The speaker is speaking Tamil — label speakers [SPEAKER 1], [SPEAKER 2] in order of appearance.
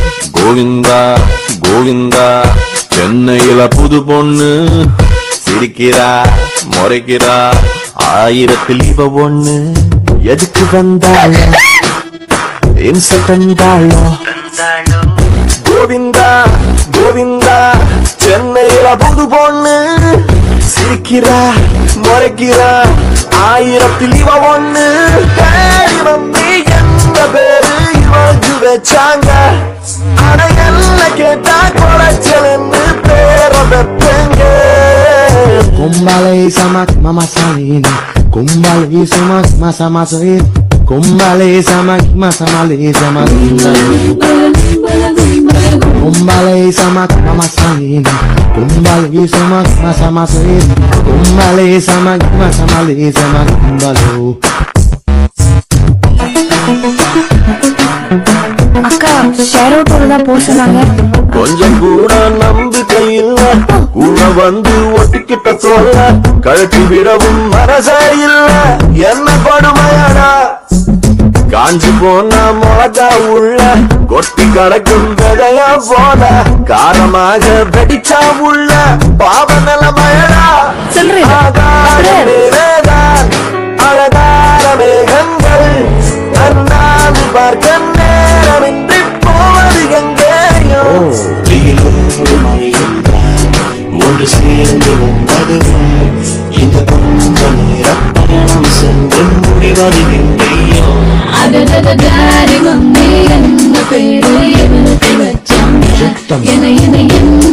[SPEAKER 1] கோவிந்தா கோவிந்தா சென்னையில புது பொண்ணு சிரிக்கிறா முறைக்கிறா ஆயிரத்தில் இவ ஒண்ணு எதுக்கு வந்தாளோ இம்ச கண்டாளோ கோவிந்தா கோவிந்தா சென்னையில புது பொண்ணு சிரிக்கிறா முறைக்கிறா ஆயிரத்தில் இவ ஒண்ணு தேடி வந்து எந்த பேரு இவளுக்கு வச்சாங்க அட என்ன கேட்டா குறைச்சலன்னு பேர வைப்பேங்க
[SPEAKER 2] Kumbale samak mama salina Kumbale samak masa masain Kumbale samak masa male samak Kumbale samak mama salina Kumbale samak masa masain Kumbale samak masa male samak kumbalo
[SPEAKER 3] அக்கா ஷேர் அவுட் வருதா போக சொன்னாங்க
[SPEAKER 1] கொஞ்சம் கூட நம்பிக்கை இல்ல கூட வந்து ஒட்டிக்கிட்ட சொல்ல கழட்டி விடவும் மனசே இல்ல என்ன கொடுமையாடா காஞ்சி போன மிளகா உள்ள கொட்டி கடக்கும் விதைய போல காரமாக வெடிச்சா உள்ள பாவ நிலமயடா
[SPEAKER 3] சொல்றேன்.
[SPEAKER 1] ஆகாரமேதான் அழகார மேகங்கள் அண்ணாந்து பார்க்க நேரமின்றி போவது எங்கேயோ
[SPEAKER 2] ஒன்று சேர்ந்து வந்ததுவும் இந்த கொஞ்ச நேரம் பயணம் சென்று முடிவது எங்கேயோ
[SPEAKER 4] அடடடடாரி மம்மி என்ன பேரு எவனுக்கு வச்சாங்க என்னை என்னை என்ன